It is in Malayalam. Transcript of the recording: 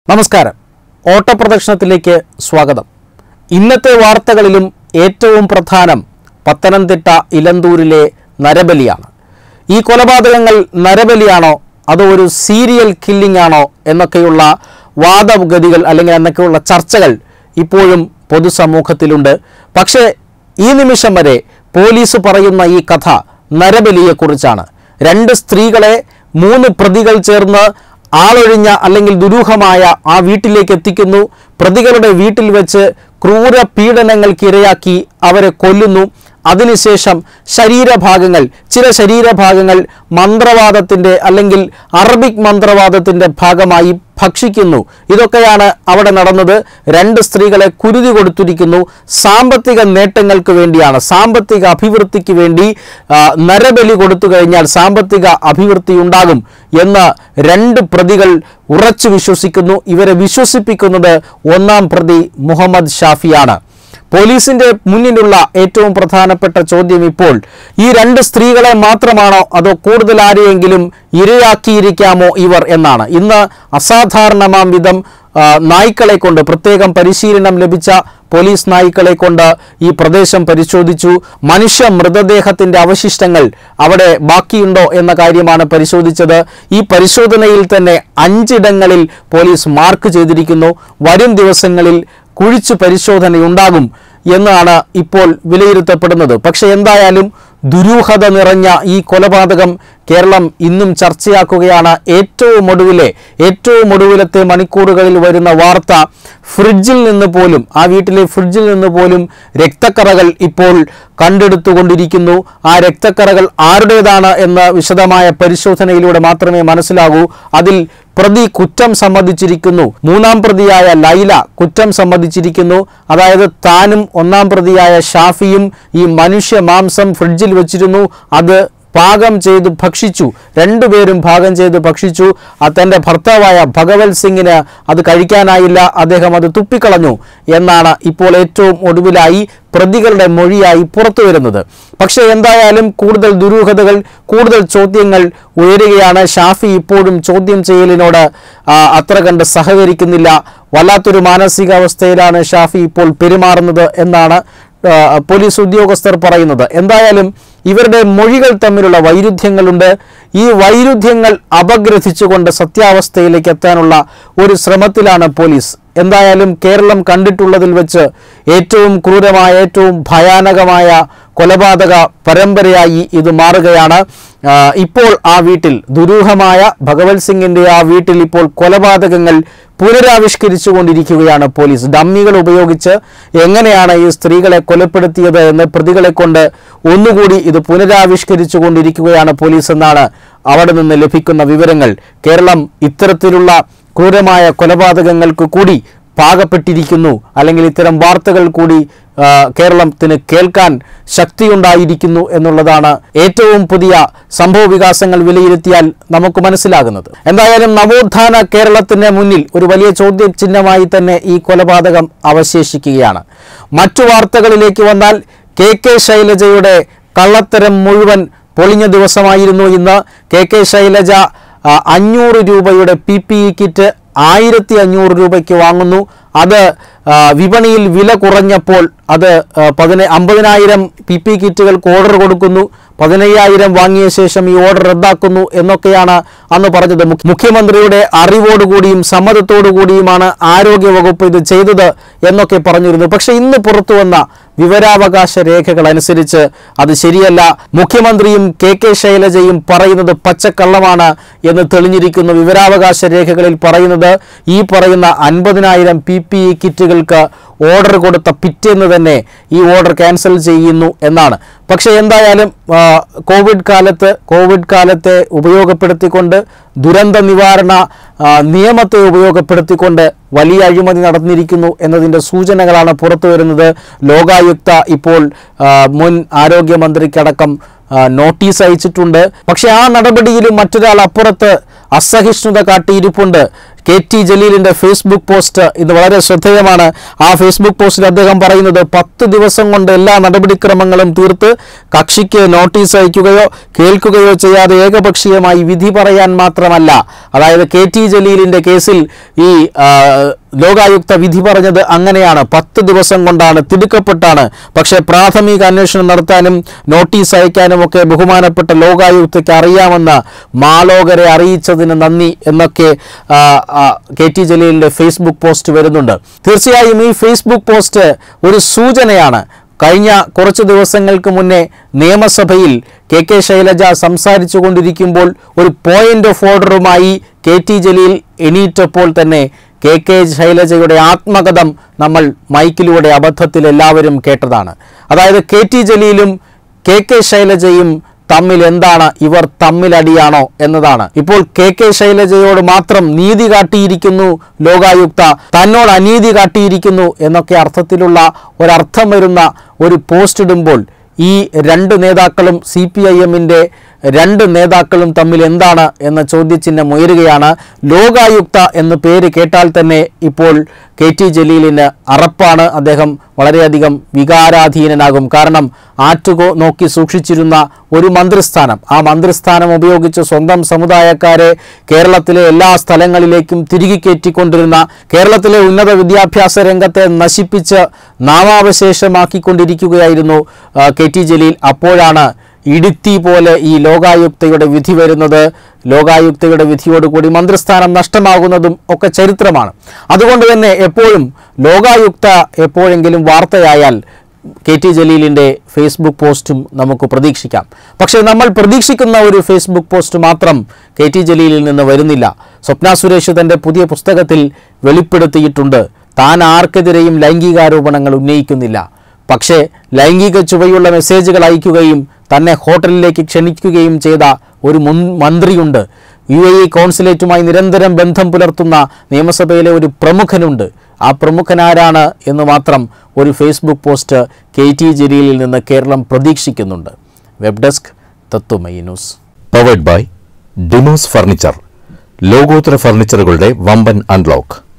നമസ്കാരം ഓട്ടപ്രദക്ഷിണത്തിലേക്ക് സ്വാഗതം ഇന്നത്തെ വാർത്തകളിലും ഏറ്റവും പ്രധാനം പത്തനംതിട്ട ഇലന്തൂരിലെ നരബലിയാണ് ഈ കൊലപാതകങ്ങൾ നരബലിയാണോ അതോ ഒരു സീരിയൽ കില്ലിംഗ് ആണോ എന്നൊക്കെയുള്ള വാദഗതികൾ അല്ലെങ്കിൽ എന്നൊക്കെയുള്ള ചർച്ചകൾ ഇപ്പോഴും പൊതുസമൂഹത്തിലുണ്ട് പക്ഷേ ഈ നിമിഷം വരെ പോലീസ് പറയുന്ന ഈ കഥ നരബലിയെക്കുറിച്ചാണ് രണ്ട് സ്ത്രീകളെ മൂന്ന് പ്രതികൾ ചേർന്ന് ആളൊഴിഞ്ഞ അല്ലെങ്കിൽ ദുരൂഹമായ ആ വീട്ടിലേക്ക് എത്തിക്കുന്നു പ്രതികളുടെ വീട്ടിൽ വെച്ച് ക്രൂര പീഡനങ്ങൾക്ക് ഇരയാക്കി അവരെ കൊല്ലുന്നു അതിനുശേഷം ശരീരഭാഗങ്ങൾ ചില ശരീരഭാഗങ്ങൾ മന്ത്രവാദത്തിൻ്റെ അല്ലെങ്കിൽ അറബിക് മന്ത്രവാദത്തിൻ്റെ ഭാഗമായി ഭക്ഷിക്കുന്നു ഇതൊക്കെയാണ് അവിടെ നടന്നത് രണ്ട് സ്ത്രീകളെ കുരുതി കൊടുത്തിരിക്കുന്നു സാമ്പത്തിക നേട്ടങ്ങൾക്ക് വേണ്ടിയാണ് സാമ്പത്തിക അഭിവൃദ്ധിക്ക് വേണ്ടി ആ, നരബലി കൊടുത്തു കഴിഞ്ഞാൽ സാമ്പത്തിക അഭിവൃദ്ധി ഉണ്ടാകും എന്ന് രണ്ട് പ്രതികൾ ഉറച്ചു വിശ്വസിക്കുന്നു ഇവരെ വിശ്വസിപ്പിക്കുന്നത് ഒന്നാം പ്രതി മുഹമ്മദ് ഷാഫിയാണ് പോലീസിന്റെ മുന്നിലുള്ള ഏറ്റവും പ്രധാനപ്പെട്ട ചോദ്യം ഇപ്പോൾ ഈ രണ്ട് സ്ത്രീകളെ മാത്രമാണോ അതോ കൂടുതൽ ആരെയെങ്കിലും ഇരയാക്കിയിരിക്കാമോ ഇവർ എന്നാണ് ഇന്ന് അസാധാരണമാം വിധം ആ, നായ്ക്കളെ കൊണ്ട് പ്രത്യേകം പരിശീലനം ലഭിച്ച പോലീസ് നായ്ക്കളെ കൊണ്ട് ഈ പ്രദേശം പരിശോധിച്ചു മനുഷ്യ മൃതദേഹത്തിന്റെ അവശിഷ്ടങ്ങൾ അവിടെ ബാക്കിയുണ്ടോ എന്ന കാര്യമാണ് പരിശോധിച്ചത് ഈ പരിശോധനയിൽ തന്നെ അഞ്ചിടങ്ങളിൽ പോലീസ് മാർക്ക് ചെയ്തിരിക്കുന്നു വരും ദിവസങ്ങളിൽ കുഴിച്ചു പരിശോധനയുണ്ടാകും എന്നാണ് ഇപ്പോൾ വിലയിരുത്തപ്പെടുന്നത് പക്ഷെ എന്തായാലും ദുരൂഹത നിറഞ്ഞ ഈ കൊലപാതകം കേരളം ഇന്നും ചർച്ചയാക്കുകയാണ് ഏറ്റവും ഒടുവിലെ ഏറ്റവും ഒടുവിലത്തെ മണിക്കൂറുകളിൽ വരുന്ന വാർത്ത ഫ്രിഡ്ജിൽ നിന്ന് പോലും ആ വീട്ടിലെ ഫ്രിഡ്ജിൽ നിന്ന് പോലും രക്തക്കറകൾ ഇപ്പോൾ കണ്ടെടുത്തുകൊണ്ടിരിക്കുന്നു ആ രക്തക്കറകൾ ആരുടേതാണ് എന്ന വിശദമായ പരിശോധനയിലൂടെ മാത്രമേ മനസ്സിലാകൂ അതിൽ പ്രതി കുറ്റം സമ്മതിച്ചിരിക്കുന്നു മൂന്നാം പ്രതിയായ ലൈല കുറ്റം സമ്മതിച്ചിരിക്കുന്നു അതായത് താനും ഒന്നാം പ്രതിയായ ഷാഫിയും ഈ മനുഷ്യ മാംസം ഫ്രിഡ്ജിൽ വെച്ചിരുന്നു അത് പാകം ചെയ്ത് ഭക്ഷിച്ചു രണ്ടുപേരും പാകം ചെയ്ത് ഭക്ഷിച്ചു ആ തൻ്റെ ഭർത്താവായ ഭഗവത് സിംഗിന് അത് കഴിക്കാനായില്ല അദ്ദേഹം അത് തുപ്പിക്കളഞ്ഞു എന്നാണ് ഇപ്പോൾ ഏറ്റവും ഒടുവിലായി പ്രതികളുടെ മൊഴിയായി പുറത്തു വരുന്നത് പക്ഷേ എന്തായാലും കൂടുതൽ ദുരൂഹതകൾ കൂടുതൽ ചോദ്യങ്ങൾ ഉയരുകയാണ് ഷാഫി ഇപ്പോഴും ചോദ്യം ചെയ്യലിനോട് ആ, അത്ര കണ്ട് സഹകരിക്കുന്നില്ല വല്ലാത്തൊരു മാനസികാവസ്ഥയിലാണ് ഷാഫി ഇപ്പോൾ പെരുമാറുന്നത് എന്നാണ് ആ, പോലീസ് ഉദ്യോഗസ്ഥർ പറയുന്നത് എന്തായാലും ഇവരുടെ മൊഴികൾ തമ്മിലുള്ള വൈരുദ്ധ്യങ്ങളുണ്ട് ഈ വൈരുദ്ധ്യങ്ങൾ അപഗ്രഥിച്ചുകൊണ്ട് സത്യാവസ്ഥയിലേക്ക് എത്താനുള്ള ഒരു ശ്രമത്തിലാണ് പോലീസ് എന്തായാലും കേരളം കണ്ടിട്ടുള്ളതിൽ വെച്ച് ഏറ്റവും ക്രൂരമായ ഏറ്റവും ഭയാനകമായ കൊലപാതക പരമ്പരയായി ഇത് മാറുകയാണ് ആ, ഇപ്പോൾ ആ വീട്ടിൽ ദുരൂഹമായ ഭഗവത് സിംഗിന്റെ ആ വീട്ടിൽ ഇപ്പോൾ കൊലപാതകങ്ങൾ പുനരാവിഷ്കരിച്ചു കൊണ്ടിരിക്കുകയാണ് പോലീസ് ഡമ്മികൾ ഉപയോഗിച്ച് എങ്ങനെയാണ് ഈ സ്ത്രീകളെ കൊലപ്പെടുത്തിയത് എന്ന് പ്രതികളെ കൊണ്ട് ഒന്നുകൂടി ഇത് പുനരാവിഷ്കരിച്ചു കൊണ്ടിരിക്കുകയാണ് പോലീസ് എന്നാണ് അവിടെ നിന്ന് ലഭിക്കുന്ന വിവരങ്ങൾ കേരളം ഇത്തരത്തിലുള്ള ക്രൂരമായ കൊലപാതകങ്ങൾക്ക് കൂടി പാകപ്പെട്ടിരിക്കുന്നു അല്ലെങ്കിൽ ഇത്തരം വാർത്തകൾ കൂടി ആ, കേരളത്തിന് കേൾക്കാൻ ശക്തിയുണ്ടായിരിക്കുന്നു എന്നുള്ളതാണ് ഏറ്റവും പുതിയ സംഭവ വികാസങ്ങൾ വിലയിരുത്തിയാൽ നമുക്ക് മനസ്സിലാകുന്നത് എന്തായാലും നവോത്ഥാന കേരളത്തിന്റെ മുന്നിൽ ഒരു വലിയ ചോദ്യ ചിഹ്നമായി തന്നെ ഈ കൊലപാതകം അവശേഷിക്കുകയാണ് മറ്റു വാർത്തകളിലേക്ക് വന്നാൽ കെ കെ ശൈലജയുടെ കള്ളത്തരം മുഴുവൻ പൊളിഞ്ഞ ദിവസമായിരുന്നു ഇന്ന് കെ കെ ശൈലജ ആ, അഞ്ഞൂറ് രൂപയുടെ പി പി ഇ കിറ്റ് ആയിരത്തി അഞ്ഞൂറ് രൂപയ്ക്ക് വാങ്ങുന്നു അത് ആ, വിപണിയിൽ വില കുറഞ്ഞപ്പോൾ അത് ആ, പതിന അമ്പതിനായിരം പി പി കിറ്റുകൾക്ക് ഓർഡർ കൊടുക്കുന്നു പതിനയ്യായിരം വാങ്ങിയ ശേഷം ഈ ഓർഡർ റദ്ദാക്കുന്നു എന്നൊക്കെയാണ് അന്ന് പറഞ്ഞത് മുഖ്യ- മുഖ്യമന്ത്രിയുടെ അറിവോടുകൂടിയും സമ്മതത്തോടുകൂടിയുമാണ് ആരോഗ്യവകുപ്പ് ഇത് ചെയ്തത് എന്നൊക്കെ പറഞ്ഞിരുന്നു പക്ഷേ ഇന്ന് പുറത്തു വന്ന വിവരാവകാശ രേഖകൾ അനുസരിച്ച് അത് ശരിയല്ല മുഖ്യമന്ത്രിയും കെ കെ ശൈലജയും പറയുന്നത് പച്ചക്കള്ളമാണ് എന്ന് തെളിഞ്ഞിരിക്കുന്നു വിവരാവകാശ രേഖകളിൽ പറയുന്നത് ഈ പറയുന്ന അൻപതിനായിരം പി പി ഇ കിറ്റുകൾക്ക് ഓർഡർ കൊടുത്ത പിറ്റേന്ന് തന്നെ ഈ ഓർഡർ ക്യാൻസൽ ചെയ്യുന്നു എന്നാണ് പക്ഷേ എന്തായാലും ആ, കോവിഡ് കാലത്ത് കോവിഡ് കാലത്തെ ഉപയോഗപ്പെടുത്തിക്കൊണ്ട് ദുരന്ത നിവാരണ ആ, നിയമത്തെ ഉപയോഗപ്പെടുത്തിക്കൊണ്ട് വലിയ അഴിമതി നടന്നിരിക്കുന്നു എന്നതിൻ്റെ സൂചനകളാണ് പുറത്തു വരുന്നത് ലോകായുക്ത ഇപ്പോൾ ആ, മുൻ ആരോഗ്യമന്ത്രിക്കടക്കം ആ, നോട്ടീസ് അയച്ചിട്ടുണ്ട് പക്ഷേ ആ നടപടിയിലും മറ്റൊരാൾ അപ്പുറത്ത് അസഹിഷ്ണുത കാട്ടിയിരിപ്പുണ്ട് കെ ടി ജലീലിന്റെ ഫേസ്ബുക്ക് പോസ്റ്റ് ഇത് വളരെ ശ്രദ്ധേയമാണ് ആ ഫേസ്ബുക്ക് പോസ്റ്റിൽ അദ്ദേഹം പറയുന്നത് പത്ത് ദിവസം കൊണ്ട് എല്ലാ നടപടിക്രമങ്ങളും തീർത്ത് കക്ഷിക്ക് നോട്ടീസ് അയക്കുകയോ കേൾക്കുകയോ ചെയ്യാതെ ഏകപക്ഷീയമായി വിധി പറയാൻ മാത്രമല്ല അതായത് കെ ടി ജലീലിന്റെ കേസിൽ ഈ ആ, ലോകായുക്ത വിധി പറഞ്ഞത് അങ്ങനെയാണ് പത്ത് ദിവസം കൊണ്ടാണ് തിടുക്കപ്പെട്ടാണ് പക്ഷേ പ്രാഥമിക അന്വേഷണം നടത്താനും നോട്ടീസ് അയക്കാനും ഒക്കെ ബഹുമാനപ്പെട്ട ലോകായുക്തയ്ക്ക് അറിയാമെന്ന് മാലോകരെ അറിയിച്ചതിന് നന്ദി എന്നൊക്കെ ആ, ആ, കെ ടി ജലീലിൻ്റെ ഫേസ്ബുക്ക് പോസ്റ്റ് വരുന്നുണ്ട് തീർച്ചയായും ഈ ഫേസ്ബുക്ക് പോസ്റ്റ് ഒരു സൂചനയാണ് കഴിഞ്ഞ കുറച്ച് ദിവസങ്ങൾക്ക് മുന്നേ നിയമസഭയിൽ കെ കെ ശൈലജ സംസാരിച്ചു കൊണ്ടിരിക്കുമ്പോൾ ഒരു പോയിന്റ് ഓഫ് ഓർഡറുമായി കെ ടി ജലീൽ എണീറ്റപ്പോൾ തന്നെ കെ കെ ശൈലജയുടെ ആത്മകഥം നമ്മൾ മൈക്കിലൂടെ അബദ്ധത്തിൽ എല്ലാവരും കേട്ടതാണ് അതായത് കെ ടി ജലീലും കെ കെ ശൈലജയും തമ്മിൽ എന്താണ് ഇവർ തമ്മിലടിയാണോ എന്നതാണ് ഇപ്പോൾ കെ കെ ശൈലജയോട് മാത്രം നീതി കാട്ടിയിരിക്കുന്നു ലോകായുക്ത തന്നോട് അനീതി കാട്ടിയിരിക്കുന്നു എന്നൊക്കെ അർത്ഥത്തിലുള്ള ഒരർത്ഥം വരുന്ന ഒരു പോസ്റ്റ് ഇടുമ്പോൾ ഈ രണ്ട് നേതാക്കളും സി പി ഐ എമ്മിൻ്റെ രണ്ട് നേതാക്കളും തമ്മിൽ എന്താണ് എന്ന ചോദ്യചിഹ്നം ഉയരുകയാണ് ലോകായുക്ത എന്ന പേര് കേട്ടാൽ തന്നെ ഇപ്പോൾ കെ ടി ജലീലിന് അറപ്പാണ് അദ്ദേഹം വളരെയധികം വികാരാധീനനാകും കാരണം ആറ്റുകോ നോക്കി സൂക്ഷിച്ചിരുന്ന ഒരു മന്ത്രിസ്ഥാനം ആ മന്ത്രിസ്ഥാനം ഉപയോഗിച്ച് സ്വന്തം സമുദായക്കാരെ കേരളത്തിലെ എല്ലാ സ്ഥലങ്ങളിലേക്കും തിരികെ കയറ്റിക്കൊണ്ടിരുന്ന കേരളത്തിലെ ഉന്നത വിദ്യാഭ്യാസ രംഗത്തെ നശിപ്പിച്ച് നാമാവശേഷമാക്കിക്കൊണ്ടിരിക്കുകയായിരുന്നു ആ, കെ ടി ജലീൽ അപ്പോഴാണ് ഇടുത്തി പോലെ ഈ ലോകായുക്തയുടെ വിധി വരുന്നത് ലോകായുക്തയുടെ വിധിയോടുകൂടി മന്ത്രിസ്ഥാനം നഷ്ടമാകുന്നതും ഒക്കെ ചരിത്രമാണ് അതുകൊണ്ട് തന്നെ എപ്പോഴും ലോകായുക്ത എപ്പോഴെങ്കിലും വാർത്തയായാൽ കെ ടി ജലീലിൻ്റെ ഫേസ്ബുക്ക് പോസ്റ്റും നമുക്ക് പ്രതീക്ഷിക്കാം പക്ഷേ നമ്മൾ പ്രതീക്ഷിക്കുന്ന ഒരു ഫേസ്ബുക്ക് പോസ്റ്റ് മാത്രം കെ ടി ജലീലിൽ നിന്ന് വരുന്നില്ല സ്വപ്ന സുരേഷ് തൻ്റെ പുതിയ പുസ്തകത്തിൽ വെളിപ്പെടുത്തിയിട്ടുണ്ട് താൻ ആർക്കെതിരെയും ലൈംഗികാരോപണങ്ങൾ ഉന്നയിക്കുന്നില്ല പക്ഷേ ലൈംഗിക ചുവയുള്ള മെസ്സേജുകൾ അയക്കുകയും തന്നെ ഹോട്ടലിലേക്ക് ക്ഷണിക്കുകയും ചെയ്ത ഒരു മുൻ മന്ത്രിയുണ്ട് യു എ ഇ കോൺസുലേറ്റുമായി നിരന്തരം ബന്ധം പുലർത്തുന്ന നിയമസഭയിലെ ഒരു പ്രമുഖനുണ്ട് ആ പ്രമുഖനാരാണ് എന്ന് മാത്രം ഒരു ഫേസ്ബുക്ക് പോസ്റ്റ് കെ ടി ജലീലിൽ നിന്ന് കേരളം പ്രതീക്ഷിക്കുന്നുണ്ട് web desk Tathwamayi news powered by Demos furniture ലോകോത്തര ഫർണിച്ചറുകളുടെ വമ്പൻ അൺലോക്ക്